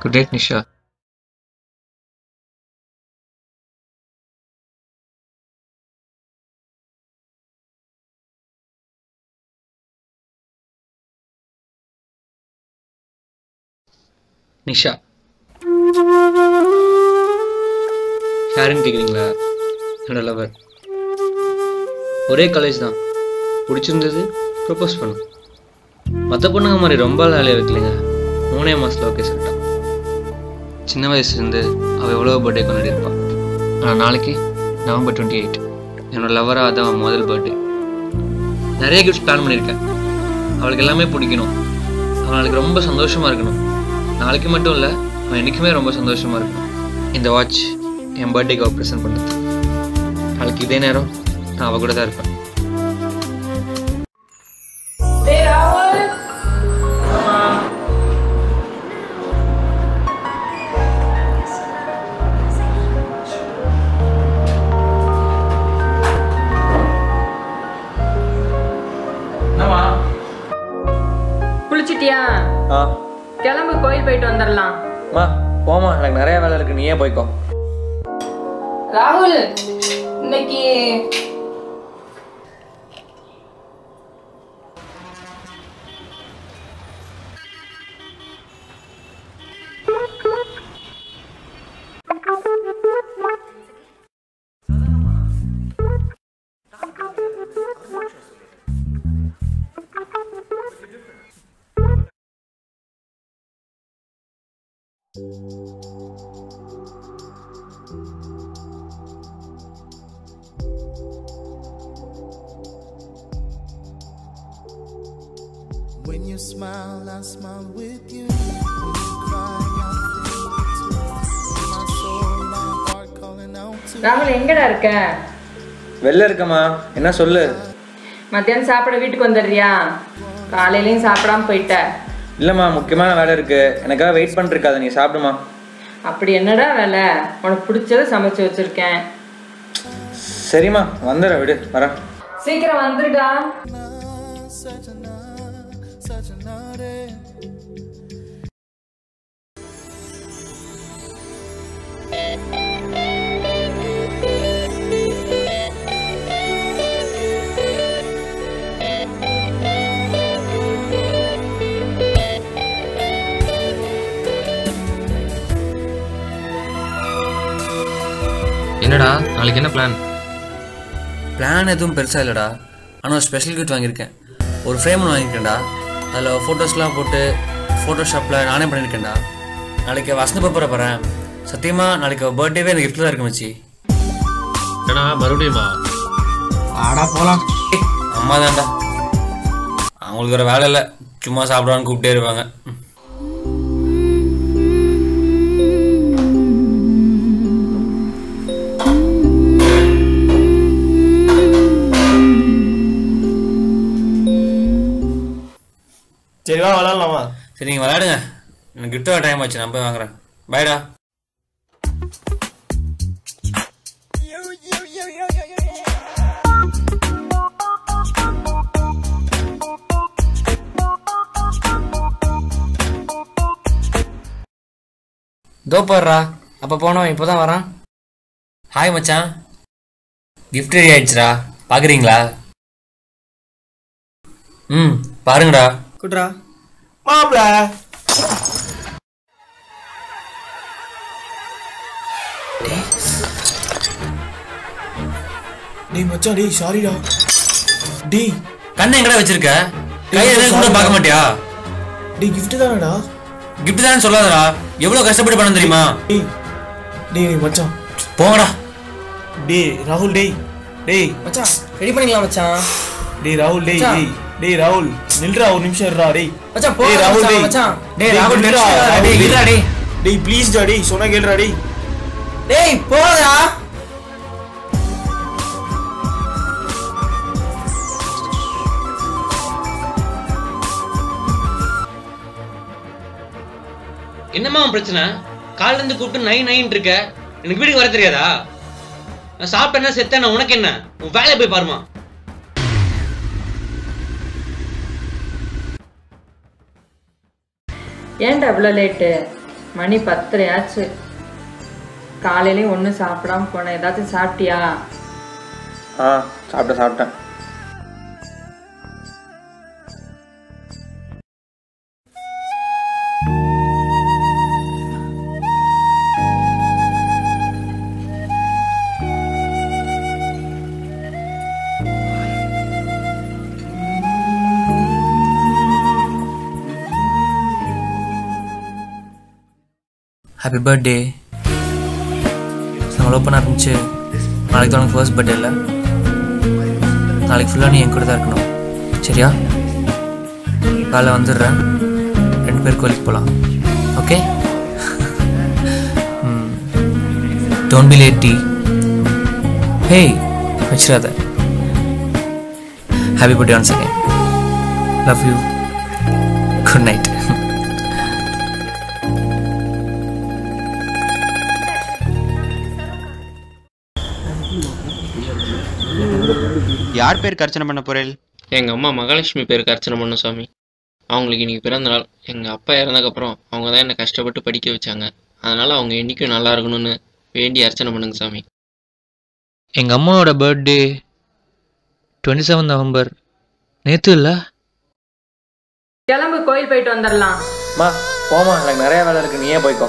Good night Nisha Nisha யாருன்னு கேட்குறீங்களா என்னோட லவர் ஒரே காலேஜ் தான் பிடிச்சிருந்தது ப்ரப்போஸ் பண்ணோம் மற்ற பொண்ணுங்க மாதிரி ரொம்ப வேலையை வைக்கலைங்க மூணே மாதத்தில் ஓகே சொல்லிட்டான் சின்ன வயசுலேருந்து அவள் எவ்வளோ பர்த்டே கொண்டாடி இருப்பாள் ஆனால் நாளைக்கு நவம்பர் டுவெண்ட்டி எயிட் என்னோட லவராக அதான் அவன் முதல் பர்த்டே நிறைய கிஃப்ட்ஸ் பிளான் பண்ணியிருக்கேன் அவளுக்கு எல்லாமே பிடிக்கணும் அவன் நாளைக்கு ரொம்ப சந்தோஷமாக இருக்கணும் நாளைக்கு மட்டும் இல்லை அவன் என்றைக்குமே ரொம்ப சந்தோஷமாக இருக்கணும் இந்த வாட்ச் என் பர்த்டேக்கு அவள் ப்ரெசென்ட் பண்ணுறது நாளைக்கு இதே நேரம் நான் அவள் கூட தான் இருப்பேன் டேய் ராகுல் என்னம்மா குளிச்சிட்டியா ஆ கிளம்பு கோயில் போயிட்டு வந்துடலாம் அம்மா போம்மா எனக்கு நிறைய வேலை இருக்கு நீயே போய்க்கோ ராகுல் இன்னைக்கு When you smile, I smile with you. When you cry, I feel it too. My soul, my heart calling out to ராகுல் எங்கடா இருக்க வெளில இருக்கம்மா என்ன சொல்லு மத்தியானம் சாப்பிட வீட்டுக்கு வந்துடுறியா காலையிலயும் சாப்பிடாம போயிட்ட இல்லைம்மா முக்கியமான வேலை இருக்கு எனக்காக வெயிட் பண்ணிருக்காத நீ சாப்பிடுமா அப்படி என்னடா வேலை உனக்கு பிடிச்சத சமைச்சு வச்சிருக்கேன் சரிம்மா வந்துடுறேன் விடு வரேன் சீக்கிரம் வந்துடுடா such a night, such a night. என்னடா நாளைக்கு என்ன பிளான் பிளான் எதுவும் பெருசாக இல்லைடா ஆனால் ஸ்பெஷல் கிஃப்ட் வாங்கியிருக்கேன் ஒரு ஃப்ரேம் ஒன்று வாங்கியிருக்கேன்டா அதில் ஃபோட்டோஸ்லாம் போட்டு ஃபோட்டோஷாப்பில் நானே பண்ணியிருக்கேன்டா நாளைக்கு வசந்த பேப்பரை போகிறேன் சத்தியமாக நாளைக்கு பர்த்டேவே எனக்கு கிஃப்ட் தான் இருக்கு மச்சி ஏன்னா மறுபடியுமா ஆடா போகலாம் அம்மா தான்டா அவங்களுக்கு ஒரு வேலை இல்லை சும்மா சாப்பிடுவான்னு கூப்பிட்டே இருப்பாங்க ம். சரி வா விளாட்லாமா சரி நீங்கள் விளையாடுங்க எனக்கு கிஃப்ட் வர டைம் ஆச்சு நான் போய் வாங்குறேன் பாய்டா தோ போடுறா அப்போ போனோம் இப்போ தான் வரான் ஹாய் மச்சான் கிஃப்ட் ரெடி ஆயிடுச்சுடா பார்க்குறீங்களா ம் பாருங்கடா குட்ரா மாப்பிள டேய் மச்சான் டேய் சாரிடா டேய் கண்ணை எங்கடா வச்சிருக்க கையை எதுவும் கூட பார்க்க மாட்டியா டேய் gift தானடா கிஃப்ட் தான் சொல்லாதடா எவ்வளவு கஷ்டப்பட்டு பண்ண தெரியுமா டேய் டேய் மச்சான் போங்கடா டேய் ராகுல் டேய் டேய் மச்சான் ரெடி பண்ணிக்கலாம் மச்சான் டேய் ராகுல் டேய் மச்சான். டேய் டேய் ராகுல் நில்றா ஒரு நிமிஷம் இருடா டேய் மச்சான் டேய் போடா ராகுல் மச்சான், டேய் மச்சான். டேய் ராகுல் நில்றா, டேய் ராகுல், டேய் இல்லடா டேய் டேய் ப்ளீஸ் டா டேய் சொன்னா கேளுடா டேய் டேய் போடா என்னம்மா உன் பிரச்சனை காலைல இருந்து கூப்பிட்டு நை நைன் இருக்க எனக்கு வீட்டுக்கு வர தெரியாதா நான் சாப்பிட்டேன்னா செத்தேன்னா உனக்கு என்ன உன் வேலையை போய் பாருமா ஏன்டா இவ்வளோ லேட்டு மணி பத்தரை ஆச்சு காலையிலையும் ஒன்றும் சாப்பிடாம போனேன் ஏதாச்சும் சாப்பிட்டியா ஆ சாப்பிட்டேன் சாப்பிட்டேன் ஹாப்பி பர்த்டே நம்ம லவ் பண்ண ஆரம்பிச்சு நாளைக்கு தான் உனக்கு ஃபர்ஸ்ட் பர்த்டே இல்லை நாளைக்கு ஃபுல்லாக நீ என் கூட தான் இருக்கணும் சரியா காலைல வந்துடுறேன் ரெண்டு பேர் கோயிலுக்கு போகலாம் ஓகே டோன்ட் பி லேட் டி ஹேய் வச்சிடாத happy birthday once again love you good night யார் பேருக்கு அர்ச்சனை பண்ண போறேன் எங்கள் அம்மா மகாலட்சுமி பேருக்கு அர்ச்சனை பண்ண சாமி அவங்களுக்கு இன்னைக்கு பிறந்த நாள் எங்கள் அப்பா இறந்ததுக்கப்புறம் அவங்க தான் என்னை கஷ்டப்பட்டு படிக்க வச்சாங்க அதனால் அவங்க என்றைக்கும் நல்லா இருக்கணும்னு வேண்டி அர்ச்சனை பண்ணுங்க சாமி எங்கள் அம்மாவோட பர்த்டே டுவெண்ட்டி செவன் நவம்பர் நேற்று இல்லை கிளம்பு கோயில் போயிட்டு வந்துடலாம் அம்மா போமா எனக்கு நிறைய வேலை இருக்கு நீயே போய்க்கோ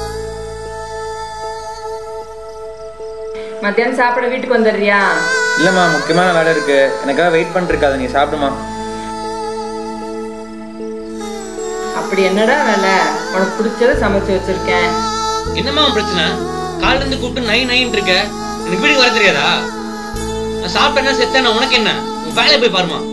மத்தியானம் சாப்பிட வீட்டுக்கு வந்துடுறியா இல்லைம்மா முக்கியமான வேலை இருக்கு எனக்காக வெயிட் பண்ணிருக்காது நீ சாப்பிடுமா அப்படி என்னடா வேலை உனக்கு பிடிச்சத சமைச்சு வச்சிருக்கேன் என்னம்மா உன் பிரச்சனை காலில இருந்து கூப்பிட்டு நை நைன் இருக்க எனக்கு வீட்டுக்கு வர தெரியாதா நான் சாப்பிட்டேன்னா செத்தேன் உனக்கு என்ன உன் வேலையை போய் பாருமா